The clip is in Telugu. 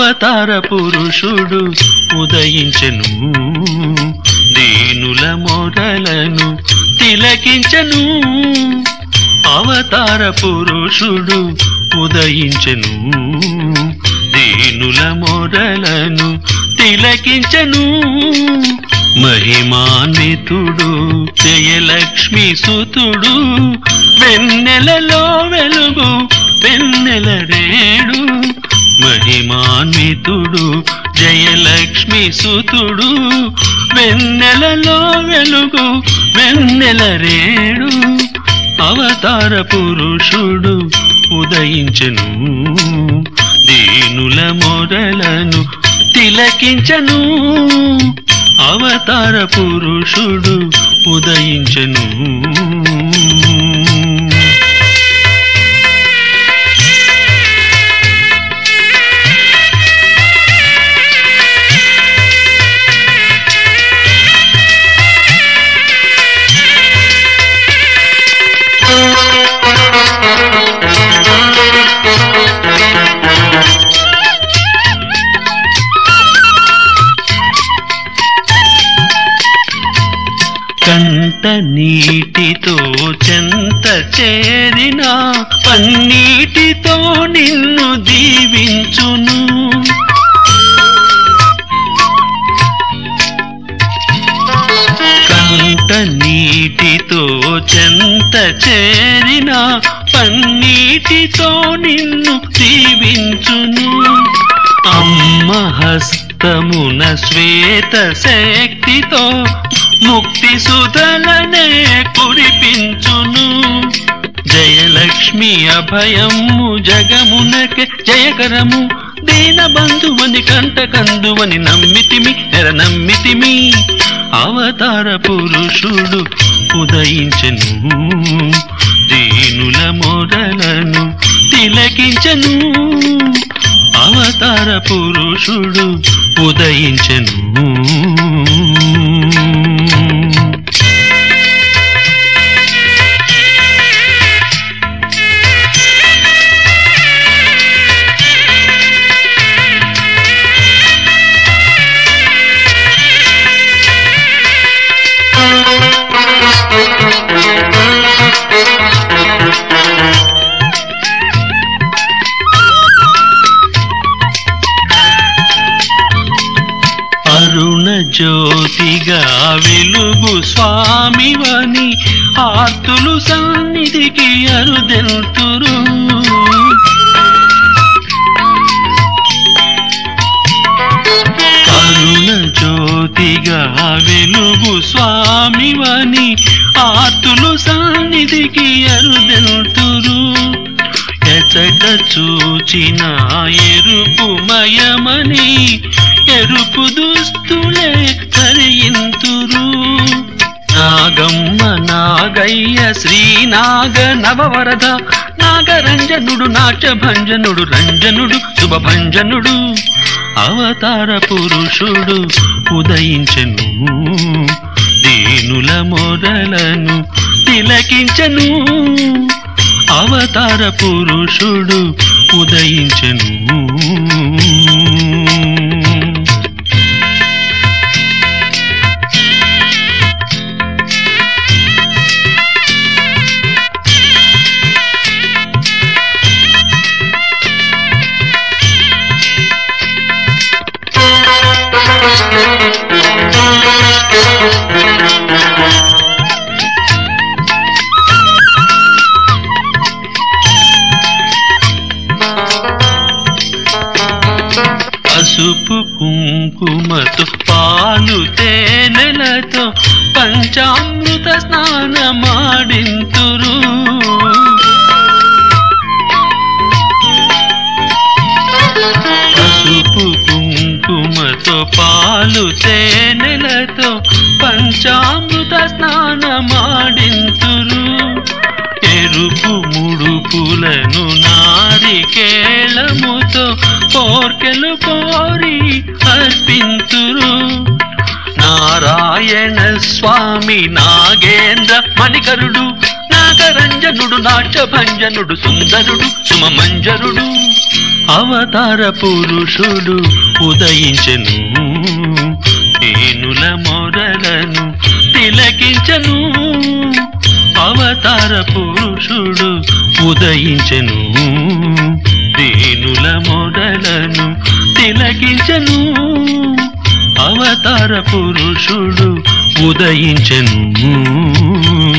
అవతార పురుషుడు ఉదయించెను దీనుల మొరలను తిలకించను అవతార పురుషుడు ఉదయించెను దీనుల మొరలను తిలకించను మహిమాన్వితుడు జయలక్ష్మి సుతుడు వెన్నెలలో వెలుగు వెన్నెల రేడు మహిమాన్వితుడు జయలక్ష్మి సుతుడు వెన్నెలలో వెలుగు వెన్నెల రేడు అవతార పురుషుడు ఉదయించెను దీనుల మొరలను తిలకించను అవతార పురుషుడు ఉదయించెను కంట నీటితో చెంత చేరిన పన్నీటితో నిన్ను దీవించును కంట నీటితో చెంత చేరిన పన్నీటితో నిన్ను దీవించును అమ్మ హస్తమున శ్వేత శక్తితో ముక్తి సుధలనే కురిపించును జయలక్ష్మి అభయము జగమునకే జయకరము దీన బంధువని కంట కందువని నమ్మితిమి ఎర నమ్మితిమి అవతార పురుషుడు ఉదయించెను దీనుల మొరలను తిలకించను అవతార పురుషుడు ఉదయించెను అరుణ జ్యోతిగా వెలుగు స్వామివని ఆర్తులు సన్నిధికి అరుదెల్తురు అరుణ జ్యోతిగా వెలుగు స్వామివని ఆర్తులు సన్నిధికి అరుదెల్తురు ఎచట చూచిన ఎరుపు మయమని ఎరుపు దుస్తులే ధరింతురు నాగమ్మ నాగయ్య శ్రీనాగ నవవరద నాగరంజనుడు నాట్యభంజనుడు రంజనుడు శుభభంజనుడు అవతార పురుషుడు ఉదయించెను దీనుల మొరలను తిలకించను అవతార పురుషుడు ఉదయించెను పసుపు కుంకుమతో పాలు తేనెలతో పంచామృత స్నానమాడింతురు పసుపు కుంకుమతో పాలు తేనెలతో పంచామృత స్నానమాడింతురు ఎరుపు ముడుపులను నారికేళముతో కోర్కెలు కోరి అర్పింతురు నారాయణ స్వామి నాగేంద్ర మణికరుడు నాగరంజనుడు నాట్యభంజనుడు సుందరుడు సుమమంజరుడు అవతార పురుషుడు ఉదయించెను ఏనుల మొరలను తిలకించను అవతార పురుషుడు ఉదయించెను దేనుల మొరలను తిలకించను అవతార పురుషుడు ఉదయించెను